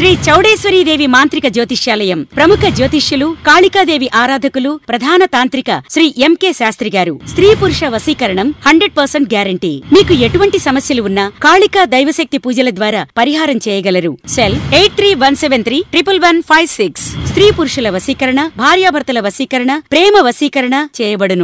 శ్రీ చౌడేశ్వరీదేవి మాంత్రిక జ్యోతిష్యాలయం ప్రముఖ జ్యోతిష్యులు కాళికాదేవి ఆరాధకులు ప్రధాన తాంత్రిక శ్రీ ఎంకే శాస్త్రి గారు స్త్రీ పురుష వశీకరణం హండ్రెడ్ పర్సెంట్ గ్యారంటీ మీకు ఎటువంటి సమస్యలు ఉన్నా కాళికా దైవశక్తి పూజల ద్వారా పరిహారం చేయగలరు cell eight three one seven three triple one five six స్త్రీ పురుషుల వశీకరణ భార్యాభర్తల వశీకరణ ప్రేమ వశీకరణ చేయబడును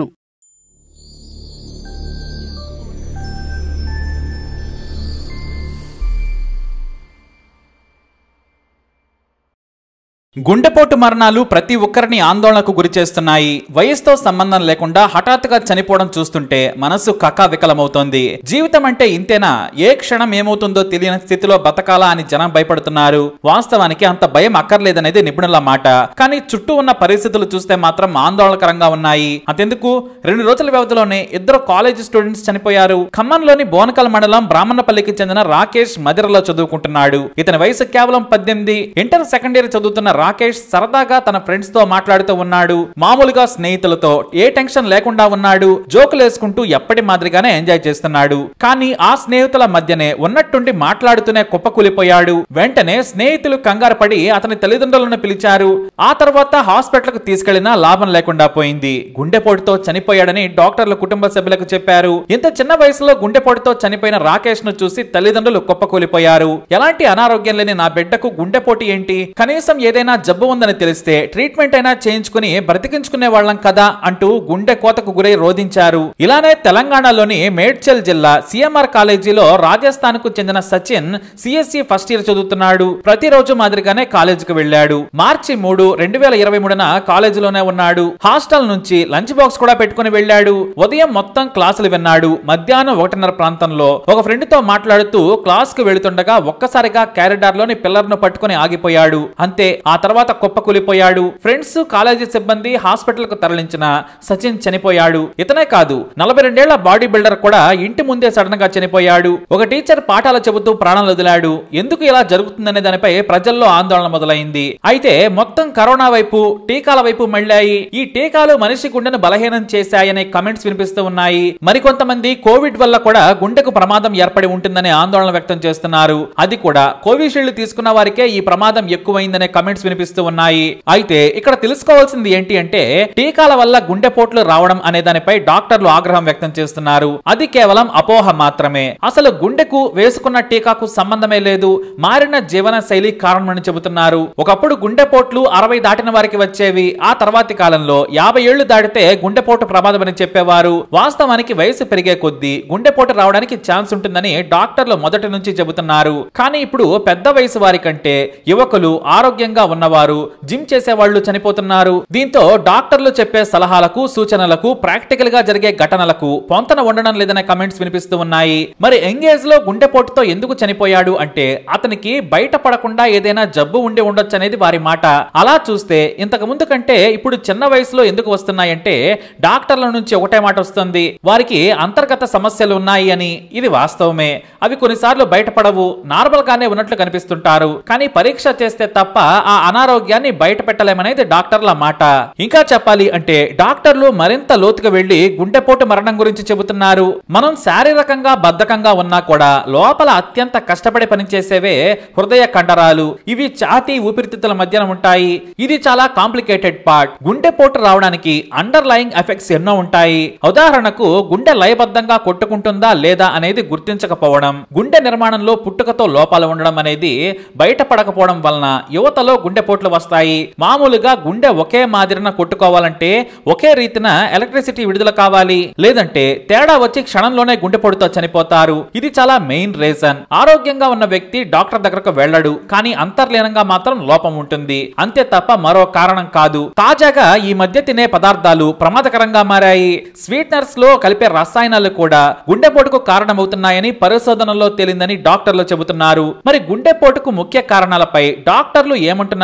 గుండెపోటు మరణాలు ప్రతి ఒక్కరిని ఆందోళనకు గురి చేస్తున్నాయి వయసుతో సంబంధం లేకుండా హఠాత్తుగా చనిపోవడం చూస్తుంటే మనసు కకావికలమవుతోంది జీవితం అంటే ఇంతేనా ఏ క్షణం ఏమవుతుందో తెలియని స్థితిలో బతకాలా అని జనం భయపడుతున్నారు వాస్తవానికి అంత భయం అక్కర్లేదనేది నిపుణుల మాట కానీ చుట్టూ ఉన్న పరిస్థితులు చూస్తే మాత్రం ఆందోళనకరంగా ఉన్నాయి అంతెందుకు రెండు రోజుల వ్యవధిలోనే ఇద్దరు కాలేజీ స్టూడెంట్స్ చనిపోయారు ఖమ్మంలోని బోనకల్ మండలం బ్రాహ్మణపల్లికి చెందిన రాకేష్ మదిరలో చదువుకుంటున్నాడు ఇతని వయసు కేవలం పద్దెనిమిది ఇంటర్ సెకండ్ ఇయర్ చదువుతున్న రాకేష్ సరదాగా తన ఫ్రెండ్స్ తో మాట్లాడుతూ ఉన్నాడు మామూలుగా స్నేహితులతో ఏ టెన్షన్ లేకుండా ఉన్నాడు జోకులు వేసుకుంటూ ఎప్పటి మాదిరిగానే ఎంజాయ్ చేస్తున్నాడు కానీ ఆ స్నేహితుల మధ్యనే ఉన్నట్టుండి మాట్లాడుతూనే కుప్పకూలిపోయాడు వెంటనే స్నేహితులు కంగారు పడి అతని తల్లిదండ్రులను పిలిచారు ఆ తర్వాత హాస్పిటల్ కు తీసుకెళ్లినా లాభం లేకుండా పోయింది గుండెపోటుతో చనిపోయాడని డాక్టర్లు కుటుంబ సభ్యులకు చెప్పారు ఇంత చిన్న వయసులో గుండెపోటుతో చనిపోయిన రాకేష్ ను చూసి తల్లిదండ్రులు కుప్పకూలిపోయారు ఎలాంటి అనారోగ్యం లేని నా బిడ్డకు గుండెపోటు ఏంటి కనీసం ఏదైనా జబ్బు ఉందని తెలిస్తే ట్రీట్మెంట్ అయినా చేయించుకుని బ్రతికించుకునే వాళ్ళం కదా అంటూ గుండె కోతకు గురై రోధించారు ఇలానే తెలంగాణలోని మేడ్చల్ జిల్లా సిఎంఆర్ కాలేజీలో రాజస్థాన్ కు చెందిన సచిన్ సిఎస్సి ఫస్ట్ ఇయర్ చదువుతున్నాడు ప్రతిరోజు మాదిరిగానే కాలేజీకి వెళ్ళాడు మార్చి మూడు రెండు వేల ఇరవై మూడున కాలేజీలోనే ఉన్నాడు హాస్టల్ నుంచి లంచ్ బాక్స్ కూడా పెట్టుకుని వెళ్ళాడు ఉదయం మొత్తం క్లాసులు విన్నాడు మధ్యాహ్నం ఒకటిన్నర ప్రాంతంలో ఒక ఫ్రెండ్ తో మాట్లాడుతూ క్లాస్ కు వెళుతుండగా ఒక్కసారిగా క్యారిడార్ లోని పిల్లర్ ను పట్టుకుని ఆగిపోయాడు అంతే ఆ తర్వాత కుప్పకూలిపోయాడు ఫ్రెండ్స్ కాలేజీ సిబ్బంది హాస్పిటల్ కు తరలించిన సచిన్ చనిపోయాడు ఇతనే కాదు నలభై రెండేళ్ల బాడీ బిల్డర్ కూడా ఇంటి ముందే సడన్ గా చనిపోయాడు ఒక టీచర్ పాఠాలు చెబుతూ ప్రాణాలు వదిలాడు ఎందుకు ఇలా జరుగుతుందనే దానిపై ప్రజల్లో ఆందోళన మొదలైంది అయితే మొత్తం కరోనా వైపు టీకాల వైపు మళ్ళాయి ఈ టీకాలు మనిషి గుండెను బలహీనం చేశాయనే కమెంట్స్ వినిపిస్తూ ఉన్నాయి మరికొంతమంది కోవిడ్ వల్ల కూడా గుండెకు ప్రమాదం ఏర్పడి ఉంటుందనే ఆందోళన వ్యక్తం చేస్తున్నారు అది కూడా కోవిషీల్డ్ తీసుకున్న వారికే ఈ ప్రమాదం ఎక్కువైందనే కమెంట్స్ వినిపిస్తూ ఉన్నాయి అయితే ఇక్కడ తెలుసుకోవాల్సింది ఏంటి అంటే టీకాల వల్ల గుండెపోట్లు రావడం అనే దానిపై డాక్టర్లు ఆగ్రహం వ్యక్తం చేస్తున్నారు అది కేవలం అపోహ మాత్రమే అసలు గుండెకు వేసుకున్న టీకాకు సంబంధమే లేదు మారిన జీవన శైలి కారణమని చెబుతున్నారు ఒకప్పుడు గుండెపోట్లు అరవై దాటిన వారికి వచ్చేవి ఆ తర్వాతి కాలంలో యాభై ఏళ్లు దాటితే గుండెపోటు ప్రమాదమని చెప్పేవారు వాస్తవానికి వయసు పెరిగే కొద్దీ గుండెపోటు రావడానికి ఛాన్స్ ఉంటుందని డాక్టర్లు మొదటి నుంచి చెబుతున్నారు కానీ ఇప్పుడు పెద్ద వయసు వారి కంటే యువకులు ఆరోగ్యంగా ఉన్నవారు జిమ్ చేసే వాళ్ళు చనిపోతున్నారు దీంతో డాక్టర్లు చెప్పే సలహాలకు సూచనలకు ప్రాక్టికల్ గా జరిగే ఘటనలకు పొంతన ఉండడం లేదనే కమెంట్స్ వినిపిస్తూ ఉన్నాయి మరి ఎంగేజ్ లో గుండెపోటుతో ఎందుకు చనిపోయాడు అంటే అతనికి బయట పడకుండా ఏదైనా జబ్బు ఉండి ఉండొచ్చు అనేది వారి మాట అలా చూస్తే ఇంతకు ముందు కంటే ఇప్పుడు చిన్న వయసులో ఎందుకు వస్తున్నాయంటే డాక్టర్ల నుంచి ఒకటే మాట వస్తుంది వారికి అంతర్గత సమస్యలు ఉన్నాయి అని ఇది వాస్తవమే అవి కొన్నిసార్లు బయటపడవు నార్మల్ గానే ఉన్నట్లు కనిపిస్తుంటారు కానీ పరీక్ష చేస్తే తప్ప ఆ అనారోగ్యాన్ని బయట పెట్టలేమనేది డాక్టర్ల మాట ఇంకా చెప్పాలి అంటే డాక్టర్లు మరింత లోతుకు వెళ్లి గుండెపోటు మరణం గురించి చెబుతున్నారు మనం శారీరకంగా బద్ధకంగా ఉన్నా కూడా లోపల అత్యంత కష్టపడి పనిచేసేవే హృదయ కండరాలు ఇవి ఛాతీ ఊపిరితిత్తుల మధ్యన ఉంటాయి ఇది చాలా కాంప్లికేటెడ్ పార్ట్ గుండెపోటు రావడానికి అండర్ లయింగ్ ఎఫెక్ట్స్ ఎన్నో ఉంటాయి ఉదాహరణకు గుండె లయబద్ధంగా కొట్టుకుంటుందా లేదా అనేది గుర్తించకపోవడం గుండె నిర్మాణంలో పుట్టుకతో లోపాలు ఉండడం అనేది బయటపడకపోవడం వలన యువతలో గుండెపోట్లు వస్తాయి మామూలుగా గుండె ఒకే మాదిరిన కొట్టుకోవాలంటే ఒకే రీతిన ఎలక్ట్రిసిటీ విడుదల కావాలి లేదంటే తేడా వచ్చి క్షణంలోనే గుండెపోటుతో చనిపోతారు ఇది చాలా మెయిన్ రీజన్ ఆరోగ్యంగా ఉన్న వ్యక్తి డాక్టర్ దగ్గరకు వెళ్ళడు కానీ అంతర్లీనంగా మాత్రం లోపం ఉంటుంది అంతే తప్ప మరో కారణం కాదు తాజాగా ఈ మధ్య తినే పదార్థాలు ప్రమాదకరంగా మారాయి స్వీట్నర్స్ లో కలిపే రసాయనాలు కూడా గుండెపోటుకు కారణమవుతున్నాయని పరిశోధనలో తేలిందని డాక్టర్లు చెబుతున్నారు మరి గుండెపోటుకు ముఖ్య కారణాలపై డాక్టర్లు ఏమంటున్నారు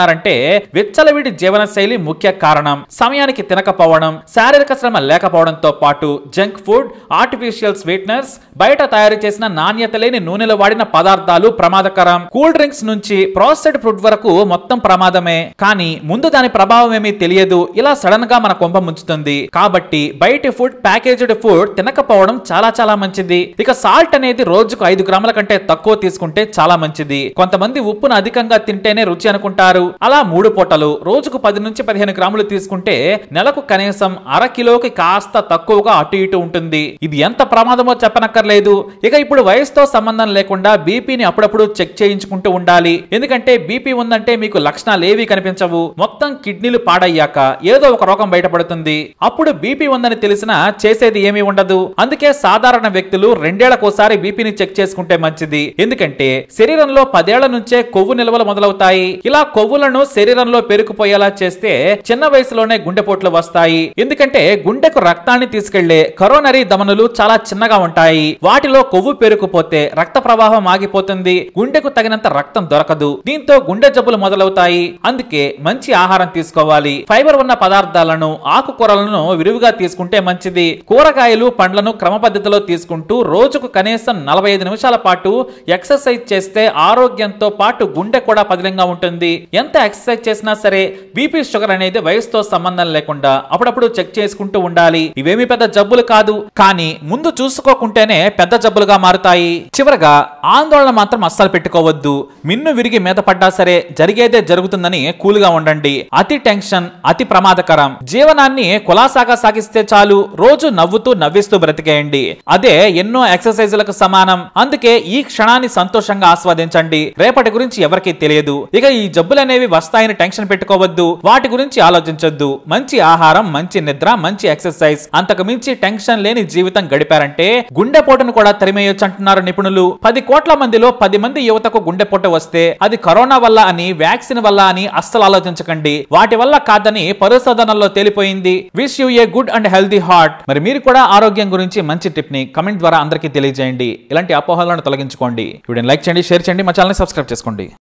ఉన్నారంటే విచ్చలవిడి జీవన శైలి ముఖ్య కారణం సమయానికి తినకపోవడం శారీరక శ్రమ లేకపోవడంతో పాటు జంక్ ఫుడ్ ఆర్టిఫిషియల్ స్వీట్నర్స్ బయట తయారు చేసిన నాణ్యత లేని నూనెలో వాడిన పదార్థాలు ప్రమాదకరం కూల్ డ్రింక్స్ నుంచి ప్రాసెస్డ్ ఫుడ్ వరకు మొత్తం ప్రమాదమే కానీ ముందు దాని ప్రభావం ఏమీ తెలియదు ఇలా సడన్ గా మన కొంప ముంచుతుంది కాబట్టి బయటి ఫుడ్ ప్యాకేజ్డ్ ఫుడ్ తినకపోవడం చాలా చాలా మంచిది ఇక సాల్ట్ అనేది రోజుకు ఐదు గ్రాముల కంటే తక్కువ తీసుకుంటే చాలా మంచిది కొంతమంది ఉప్పును అధికంగా తింటేనే రుచి అనుకుంటారు అలా మూడు పూటలు రోజుకు పది నుంచి పదిహేను గ్రాములు తీసుకుంటే నెలకు కనీసం అర కిలోకి కాస్త తక్కువగా అటు ఇటు ఉంటుంది ఇది ఎంత ప్రమాదమో చెప్పనక్కర్లేదు ఇక ఇప్పుడు వయసుతో సంబంధం లేకుండా బీపీని అప్పుడప్పుడు చెక్ చేయించుకుంటూ ఉండాలి ఎందుకంటే బీపీ ఉందంటే మీకు లక్షణాలు ఏవి కనిపించవు మొత్తం కిడ్నీలు పాడయ్యాక ఏదో ఒక రోగం బయటపడుతుంది అప్పుడు బీపీ ఉందని తెలిసినా చేసేది ఏమీ ఉండదు అందుకే సాధారణ వ్యక్తులు రెండేళ్లకోసారి బీపీని చెక్ చేసుకుంటే మంచిది ఎందుకంటే శరీరంలో పదేళ్ల నుంచే కొవ్వు నిల్వలు మొదలవుతాయి ఇలా కొవ్వులను శరీరంలో పెరుకుపోయేలా చేస్తే చిన్న వయసులోనే గుండెపోట్లు వస్తాయి ఎందుకంటే గుండెకు రక్తాన్ని తీసుకెళ్లే కరోనరీ ధమనులు చాలా చిన్నగా ఉంటాయి వాటిలో కొవ్వు పెరుకుపోతే రక్త ప్రవాహం ఆగిపోతుంది గుండెకు తగినంత రక్తం దొరకదు దీంతో గుండె జబ్బులు మొదలవుతాయి అందుకే మంచి ఆహారం తీసుకోవాలి ఫైబర్ ఉన్న పదార్థాలను ఆకుకూరలను విరివిగా తీసుకుంటే మంచిది కూరగాయలు పండ్లను క్రమ పద్ధతిలో తీసుకుంటూ రోజుకు కనీసం నలభై ఐదు నిమిషాల పాటు ఎక్సర్సైజ్ చేస్తే ఆరోగ్యంతో పాటు గుండె కూడా పదిలంగా ఉంటుంది ఎంత ఎక్సర్సైజ్ చేసినా సరే బీపీ షుగర్ అనేది వయసుతో సంబంధం లేకుండా అప్పుడప్పుడు చెక్ చేసుకుంటూ ఉండాలి ఇవేమి పెద్ద జబ్బులు కాదు కానీ ముందు చూసుకోకుంటేనే పెద్ద జబ్బులుగా మారుతాయి చివరగా ఆందోళన మాత్రం అస్సలు పెట్టుకోవద్దు మిన్ను విరిగి మీద పడ్డా సరే జరిగేదే జరుగుతుందని కూల్గా ఉండండి అతి టెన్షన్ అతి ప్రమాదకరం జీవనాన్ని కులాసాగా సాగిస్తే చాలు రోజు నవ్వుతూ నవ్విస్తూ బ్రతికేయండి అదే ఎన్నో ఎక్సర్సైజులకు సమానం అందుకే ఈ క్షణాన్ని సంతోషంగా ఆస్వాదించండి రేపటి గురించి ఎవరికీ తెలియదు ఇక ఈ జబ్బులనేవి వస్తాయని టెన్షన్ పెట్టుకోవద్దు వాటి గురించి ఆలోచించొద్దు మంచి ఆహారం మంచి నిద్ర మంచి ఎక్సర్సైజ్ అంతకు మించి టెన్షన్ లేని జీవితం గడిపారంటే గుండెపోటును కూడా తరిమేయొచ్చు అంటున్నారు నిపుణులు పది కోట్ల మందిలో పది మంది యువతకు గుండెపోటు వస్తే అది కరోనా వల్ల అని వ్యాక్సిన్ వల్ల అని అస్సలు ఆలోచించకండి వాటి వల్ల కాదని పరిశోధనల్లో తేలిపోయింది wish you a good and healthy heart మరి మీరు కూడా ఆరోగ్యం గురించి మంచి టిప్ ని కమెంట్ ద్వారా అందరికీ తెలియజేయండి ఇలాంటి అపోహలను తొలగించుకోండి వీడియోని లైక్ చేయండి షేర్ చేయండి మా ఛానల్ సబ్స్క్రైబ్ చేసుకోండి